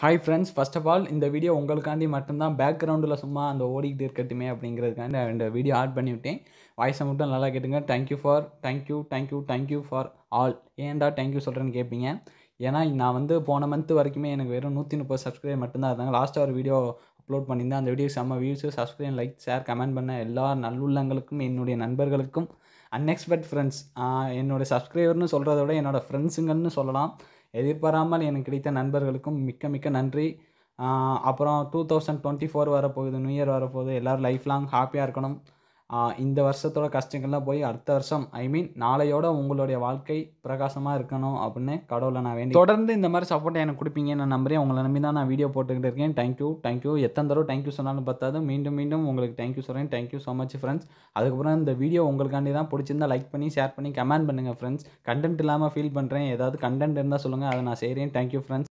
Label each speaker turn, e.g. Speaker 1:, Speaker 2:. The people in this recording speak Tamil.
Speaker 1: hi friends first of all இந்த வீடியோ உங்களுக்காண்டி மட்டும்தான் பேக்ரவுண்டில் சும்மா அந்த ஓடிக்கிட்டு இருக்கட்டுமே அப்படிங்கிறதுக்காண்டி நான் இந்த வீடியோ ஆட் பண்ணி விட்டேன் வாய்ஸை மட்டும் நல்லா கேட்டுங்க thank you for thank you thank you thank you for all ஏன்டா தேங்க்யூ சொல்கிறேன்னு கேட்பீங்க ஏன்னா நான் வந்து போன மந்த் வரைக்குமே எனக்கு வெறும் நூற்றி முப்பது சப்ஸ்கிரைப் மட்டும்தான் இருந்தாங்க லாஸ்ட்டாக ஒரு வீடியோ அப்லோட் பண்ணியிருந்தேன் அந்த வீடியோ செம்ம views subscribe like share comment பண்ண எல்லா நல்லுள்ளங்களுக்கும் என்னுடைய நண்பர்களுக்கும் அன்எக்ஸ்பெக்ட் ஃப்ரெண்ட்ஸ் என்னோடய சப்ஸ்கிரைபர்னு சொல்கிறத விட என்னோடய ஃப்ரெண்ட்ஸுங்கன்னு சொல்லலாம் எதிர்பாராமல் எனக்கு கிடைத்த நண்பர்களுக்கும் மிக்க மிக்க நன்றி ஆஹ் அப்புறம் டூ தௌசண்ட் டுவெண்ட்டி ஃபோர் வரப்போகுது நியூ இயர் வரப்போகுது எல்லோரும் லைஃப் லாங் ஹாப்பியாக இருக்கணும் ஆஹ் இந்த வருஷத்தோட கஷ்டங்கள்லாம் போய் அடுத்த வருஷம் ஐ மீன் நாளையோட உங்களுடைய வாழ்க்கை பிரகாசமாக இருக்கணும் அப்படின்னு கடவுளை நான் வேண்டி தொடர்ந்து இந்த மாதிரி சப்போர்ட் எனக்கு கொடுப்பீங்க நான் நம்புறேன் உங்களை நம்பி தான் நான் வீடியோ போட்டுக்கிட்டு இருக்கேன் தேங்க்யூ தேங்க்யூ எத்தனை தடவை தேங்க்யூ சொன்னாலும் பத்தாது மீண்டும் மீண்டும் உங்களுக்கு தேங்க்யூ சொல்கிறேன் தேங்க்யூ ஸோ மச் ஃப்ரெண்ட்ஸ் அதுக்கப்புறம் இந்த வீடியோ உங்களுக்காண்டி தான் பிடிச்சிருந்தா லைக் பண்ணி ஷேர் பண்ணி கமெண்ட் பண்ணுங்கள் ஃப்ரெண்ட்ஸ் கண்டென்ட் இல்லாமல் ஃபீல் பண்ணுறேன் ஏதாவது கண்டென்ட் இருந்தால் சொல்லுங்கள் அதை நான் செய்கிறேன் தேங்க்யூ ஃப்ரெண்ட்ஸ்